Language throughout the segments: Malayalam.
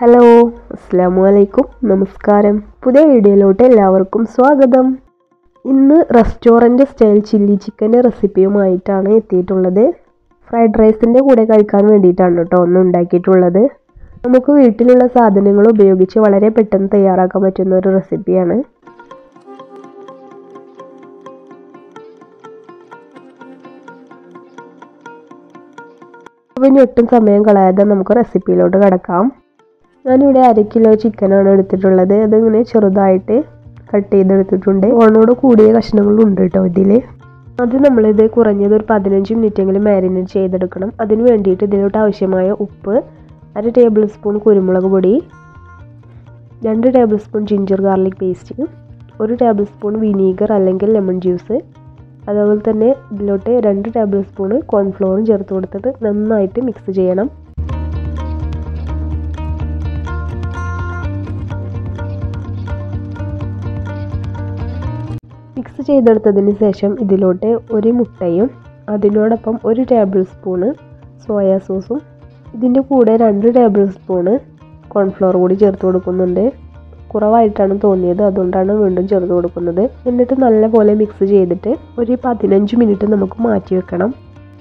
ഹലോ അസ്സാമു അലൈക്കും നമസ്കാരം പുതിയ വീഡിയോയിലോട്ട് എല്ലാവർക്കും സ്വാഗതം ഇന്ന് റെസ്റ്റോറൻറ്റ് സ്റ്റൈൽ ചില്ലി ചിക്കൻ്റെ റെസിപ്പിയുമായിട്ടാണ് എത്തിയിട്ടുള്ളത് ഫ്രൈഡ് റൈസിൻ്റെ കൂടെ കഴിക്കാൻ വേണ്ടിയിട്ടാണ് കേട്ടോ ഒന്ന് ഉണ്ടാക്കിയിട്ടുള്ളത് നമുക്ക് വീട്ടിലുള്ള സാധനങ്ങൾ ഉപയോഗിച്ച് വളരെ പെട്ടെന്ന് തയ്യാറാക്കാൻ പറ്റുന്ന ഒരു റെസിപ്പിയാണ് അപ്പോൾ ഇനി ഒട്ടും സമയം കളയാതെ നമുക്ക് റെസിപ്പിയിലോട്ട് കിടക്കാം ഞാനിവിടെ അര കിലോ ചിക്കനാണ് എടുത്തിട്ടുള്ളത് അതിങ്ങനെ ചെറുതായിട്ട് കട്ട് ചെയ്തെടുത്തിട്ടുണ്ട് ഓണോട് കൂടിയ കഷ്ണങ്ങളും ഉണ്ട് കേട്ടോ ഇതിൽ അത് നമ്മളിത് കുറഞ്ഞത് ഒരു പതിനഞ്ച് മിനിറ്റെങ്കിലും മാരിനേറ്റ് ചെയ്തെടുക്കണം അതിന് വേണ്ടിയിട്ട് ഇതിലോട്ട് ആവശ്യമായ ഉപ്പ് അര ടേബിൾ സ്പൂൺ കുരുമുളക് പൊടി രണ്ട് tablespoon ginger garlic paste ഒരു ടേബിൾ സ്പൂൺ വിനീഗർ അല്ലെങ്കിൽ ലെമൺ ജ്യൂസ് അതുപോലെ തന്നെ ഇതിലോട്ട് രണ്ട് ടേബിൾ സ്പൂൺ കോൺഫ്ലോറും ചേർത്ത് കൊടുത്തിട്ട് നന്നായിട്ട് മിക്സ് ചെയ്യണം മിക്സ് ചെയ്തെടുത്തതിന് ശേഷം ഇതിലോട്ട് ഒരു മുട്ടയും അതിനോടൊപ്പം ഒരു ടേബിൾ സ്പൂണ് സോയാ സോസും ഇതിൻ്റെ കൂടെ രണ്ട് ടേബിൾ സ്പൂണ് കോൺഫ്ലോർ കൂടി ചേർത്ത് കൊടുക്കുന്നുണ്ട് കുറവായിട്ടാണ് തോന്നിയത് അതുകൊണ്ടാണ് വീണ്ടും ചേർത്ത് കൊടുക്കുന്നത് എന്നിട്ട് നല്ലപോലെ മിക്സ് ചെയ്തിട്ട് ഒരു പതിനഞ്ച് മിനിറ്റ് നമുക്ക് മാറ്റി വെക്കണം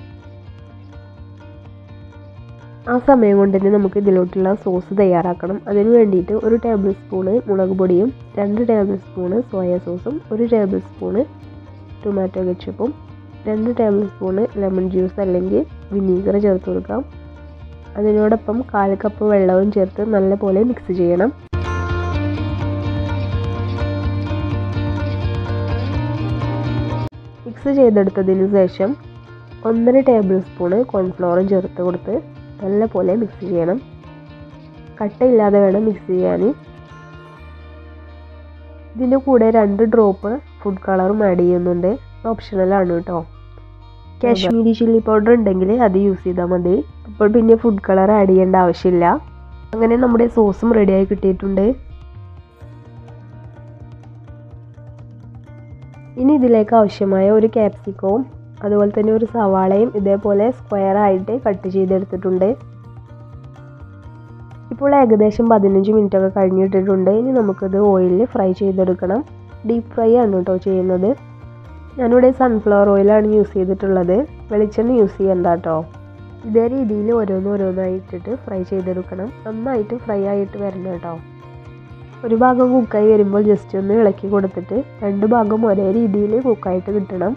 ആ സമയം കൊണ്ട് തന്നെ നമുക്ക് ഇതിലോട്ടുള്ള സോസ് തയ്യാറാക്കണം അതിന് വേണ്ടിയിട്ട് ഒരു ടേബിൾ സ്പൂണ് മുളക് പൊടിയും രണ്ട് ടേബിൾ സ്പൂണ് സോയ സോസും ഒരു ടേബിൾ സ്പൂണ് ടൊമാറ്റോ കെച്ചപ്പും രണ്ട് ടേബിൾ സ്പൂണ് ലെമൺ ജ്യൂസ് അല്ലെങ്കിൽ വിനീഗർ ചേർത്ത് കൊടുക്കാം അതിനോടൊപ്പം കാൽ കപ്പ് വെള്ളവും ചേർത്ത് നല്ലപോലെ മിക്സ് ചെയ്യണം മിക്സ് ചെയ്തെടുത്തതിന് ശേഷം ഒന്നര ടേബിൾ സ്പൂണ് കോൺഫ്ലോറും ചേർത്ത് കൊടുത്ത് നല്ലപോലെ മിക്സ് ചെയ്യണം കട്ടയില്ലാതെ വേണം മിക്സ് ചെയ്യാൻ ഇതിൻ്റെ കൂടെ രണ്ട് ഡ്രോപ്പ് ഫുഡ് കളറും ആഡ് ചെയ്യുന്നുണ്ട് ഓപ്ഷണലാണ് കേട്ടോ കാശ്മീരി ചില്ലി പൗഡർ ഉണ്ടെങ്കിൽ അത് യൂസ് ചെയ്താൽ മതി അപ്പോൾ പിന്നെ ഫുഡ് കളർ ആഡ് ചെയ്യേണ്ട ആവശ്യമില്ല അങ്ങനെ നമ്മുടെ സോസും റെഡിയായി കിട്ടിയിട്ടുണ്ട് ഇനി ഇതിലേക്ക് ആവശ്യമായ ഒരു ക്യാപ്സിക്കവും അതുപോലെ തന്നെ ഒരു സവാളയും ഇതേപോലെ സ്ക്വയർ ആയിട്ട് കട്ട് ചെയ്തെടുത്തിട്ടുണ്ട് ഇപ്പോൾ ഏകദേശം പതിനഞ്ച് മിനിറ്റ് ഒക്കെ കഴിഞ്ഞിട്ടിട്ടുണ്ട് ഇനി നമുക്കിത് ഓയിലിൽ ഫ്രൈ ചെയ്തെടുക്കണം ഡീപ്പ് ഫ്രൈ ആണ് കേട്ടോ ചെയ്യുന്നത് ഞാനിവിടെ സൺഫ്ലവർ ഓയിലാണ് യൂസ് ചെയ്തിട്ടുള്ളത് വെളിച്ചെണ്ണ യൂസ് ചെയ്യണ്ട കേട്ടോ ഇതേ രീതിയിൽ ഓരോന്ന് ഓരോന്നായിട്ടിട്ട് ഫ്രൈ ചെയ്തെടുക്കണം നന്നായിട്ട് ഫ്രൈ ആയിട്ട് വരണം കേട്ടോ ഒരു ഭാഗം കുക്കായി വരുമ്പോൾ ജസ്റ്റ് ഒന്ന് ഇളക്കി കൊടുത്തിട്ട് രണ്ട് ഭാഗം ഒരേ രീതിയിൽ കുക്കായിട്ട് കിട്ടണം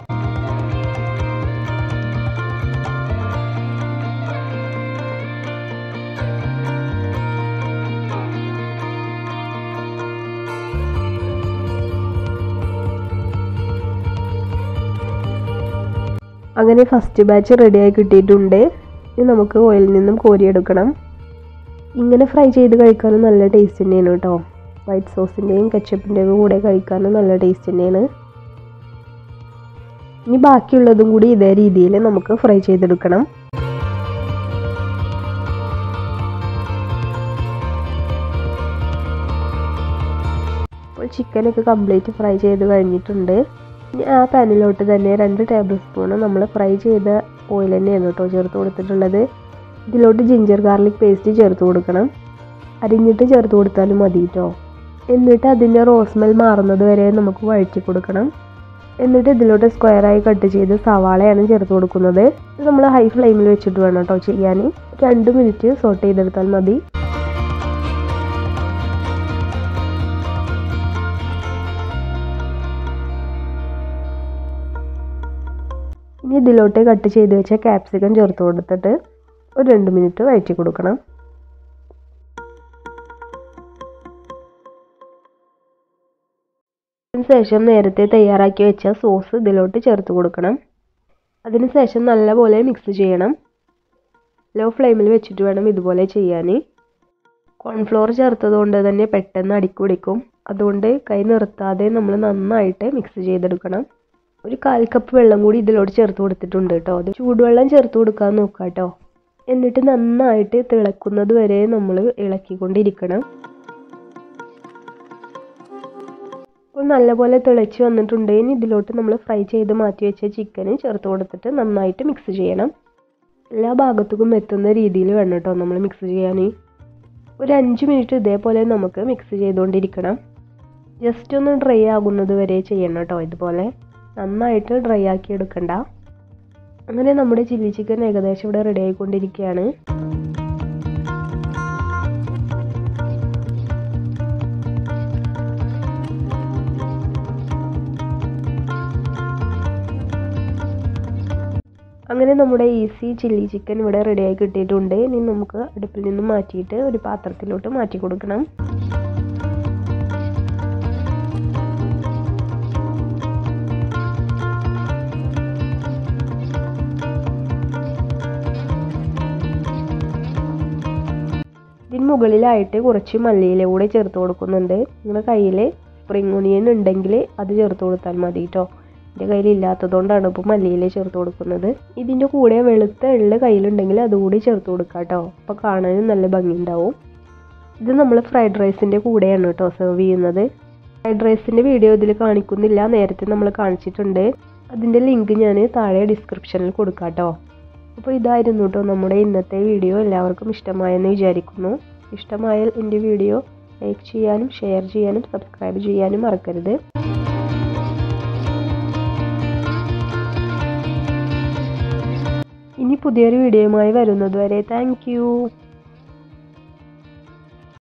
അങ്ങനെ ഫസ്റ്റ് ബാച്ച് റെഡിയായി കിട്ടിയിട്ടുണ്ട് ഇനി നമുക്ക് ഓയിലിൽ നിന്നും കോരിയെടുക്കണം ഇങ്ങനെ ഫ്രൈ ചെയ്ത് കഴിക്കാനും നല്ല ടേസ്റ്റ് തന്നെയാണ് കേട്ടോ വൈറ്റ് സോസിൻ്റെയും കെച്ചപ്പിൻ്റെയും കൂടെ കഴിക്കാനും നല്ല ടേസ്റ്റ് തന്നെയാണ് ഇനി ബാക്കിയുള്ളതും കൂടി ഇതേ രീതിയിൽ നമുക്ക് ഫ്രൈ ചെയ്തെടുക്കണം അപ്പോൾ ചിക്കനൊക്കെ കംപ്ലീറ്റ് ഫ്രൈ ചെയ്ത് കഴിഞ്ഞിട്ടുണ്ട് ഇനി ആ പാനിലോട്ട് തന്നെ രണ്ട് ടേബിൾ സ്പൂണ് നമ്മൾ ഫ്രൈ ചെയ്ത ഓയിൽ തന്നെയാണ് കേട്ടോ ചേർത്ത് കൊടുത്തിട്ടുള്ളത് ഇതിലോട്ട് ജിഞ്ചർ ഗാർലിക് പേസ്റ്റ് ചേർത്ത് കൊടുക്കണം അരിഞ്ഞിട്ട് ചേർത്ത് കൊടുത്താലും മതി കേട്ടോ എന്നിട്ട് അതിൻ്റെ റോസ്മെൽ മാറുന്നത് വരെ നമുക്ക് വഴറ്റി കൊടുക്കണം എന്നിട്ട് ഇതിലോട്ട് സ്ക്വയറായി കട്ട് ചെയ്ത് സവാളയാണ് ചേർത്ത് കൊടുക്കുന്നത് ഇത് നമ്മൾ ഹൈ ഫ്ലെയിമിൽ വെച്ചിട്ട് വേണം കേട്ടോ ചെയ്യാൻ രണ്ട് മിനിറ്റ് സോട്ട് ചെയ്തെടുത്താൽ മതി ഇനി ഇതിലോട്ട് കട്ട് ചെയ്ത് വെച്ച ക്യാപ്സിക്കം ചേർത്ത് കൊടുത്തിട്ട് ഒരു രണ്ട് മിനിറ്റ് വഴറ്റി കൊടുക്കണം അതിനുശേഷം നേരത്തെ തയ്യാറാക്കി വെച്ച സോസ് ഇതിലോട്ട് ചേർത്ത് കൊടുക്കണം അതിനുശേഷം നല്ലപോലെ മിക്സ് ചെയ്യണം ലോ ഫ്ലെയിമിൽ വെച്ചിട്ട് വേണം ഇതുപോലെ ചെയ്യാൻ കോൺഫ്ലോർ ചേർത്തത് കൊണ്ട് തന്നെ പെട്ടെന്ന് അടിക്കുടിക്കും അതുകൊണ്ട് കൈ നിർത്താതെ നമ്മൾ നന്നായിട്ട് മിക്സ് ചെയ്തെടുക്കണം ഒരു കാൽ കപ്പ് വെള്ളം കൂടി ഇതിലോട്ട് ചേർത്ത് കൊടുത്തിട്ടുണ്ട് കേട്ടോ അത് ചൂടുവെള്ളം ചേർത്ത് കൊടുക്കാൻ നോക്കാം കേട്ടോ എന്നിട്ട് നന്നായിട്ട് തിളക്കുന്നത് വരെ നമ്മൾ ഇളക്കിക്കൊണ്ടിരിക്കണം അപ്പോൾ നല്ലപോലെ തിളച്ച് വന്നിട്ടുണ്ട് ഇനി ഇതിലോട്ട് നമ്മൾ ഫ്രൈ ചെയ്ത് മാറ്റി വെച്ച ചിക്കന് ചേർത്ത് കൊടുത്തിട്ട് നന്നായിട്ട് മിക്സ് ചെയ്യണം എല്ലാ ഭാഗത്തേക്കും എത്തുന്ന രീതിയിൽ വേണം കേട്ടോ നമ്മൾ മിക്സ് ചെയ്യാൻ ഒരു അഞ്ച് മിനിറ്റ് ഇതേപോലെ നമുക്ക് മിക്സ് ചെയ്തുകൊണ്ടിരിക്കണം ജസ്റ്റ് ഒന്ന് ഡ്രൈ ആകുന്നത് വരെ ചെയ്യണം കേട്ടോ ഇതുപോലെ നന്നായിട്ട് ഡ്രൈ ആക്കി എടുക്കണ്ട അങ്ങനെ നമ്മുടെ ചില്ലി ചിക്കൻ ഏകദേശം ഇവിടെ റെഡി ആയിക്കൊണ്ടിരിക്കുകയാണ് അങ്ങനെ നമ്മുടെ ഈസി ചില്ലി ചിക്കൻ ഇവിടെ റെഡിയായി കിട്ടിയിട്ടുണ്ട് ഇനി നമുക്ക് അടുപ്പിൽ നിന്ന് മാറ്റിയിട്ട് ഒരു പാത്രത്തിലോട്ട് മാറ്റി കൊടുക്കണം ഇതിന് മുകളിലായിട്ട് കുറച്ച് മല്ലിയില കൂടെ ചേർത്ത് കൊടുക്കുന്നുണ്ട് നിങ്ങളുടെ കയ്യിൽ സ്പ്രിംഗ് ഒണിയൻ ഉണ്ടെങ്കിൽ അത് ചേർത്ത് കൊടുത്താൽ മതി കേട്ടോ എൻ്റെ കയ്യിൽ ഇല്ലാത്തതുകൊണ്ടാണ് ഇപ്പോൾ മല്ലിയില ചേർത്ത് കൊടുക്കുന്നത് ഇതിൻ്റെ കൂടെ വെളുത്ത എള്ള് കയ്യിലുണ്ടെങ്കിൽ അതുകൂടി ചേർത്ത് കൊടുക്കാം കേട്ടോ അപ്പോൾ കാണാനും നല്ല ഭംഗി ഉണ്ടാവും ഇത് നമ്മൾ ഫ്രൈഡ് റൈസിൻ്റെ കൂടെയാണ് കേട്ടോ സെർവ് ചെയ്യുന്നത് ഫ്രൈഡ് റൈസിൻ്റെ വീഡിയോ ഇതിൽ കാണിക്കുന്നില്ല നേരത്തെ നമ്മൾ കാണിച്ചിട്ടുണ്ട് അതിൻ്റെ ലിങ്ക് ഞാൻ താഴെ ഡിസ്ക്രിപ്ഷനിൽ കൊടുക്കാം കേട്ടോ അപ്പോൾ ഇതായിരുന്നു കേട്ടോ നമ്മുടെ ഇന്നത്തെ വീഡിയോ എല്ലാവർക്കും ഇഷ്ടമായെന്ന് വിചാരിക്കുന്നു ഇഷ്ടമായാൽ എൻ്റെ വീഡിയോ ലൈക്ക് ചെയ്യാനും ഷെയർ ചെയ്യാനും സബ്സ്ക്രൈബ് ചെയ്യാനും മറക്കരുത് ഇനി പുതിയൊരു വീഡിയോയുമായി വരുന്നതുവരെ താങ്ക്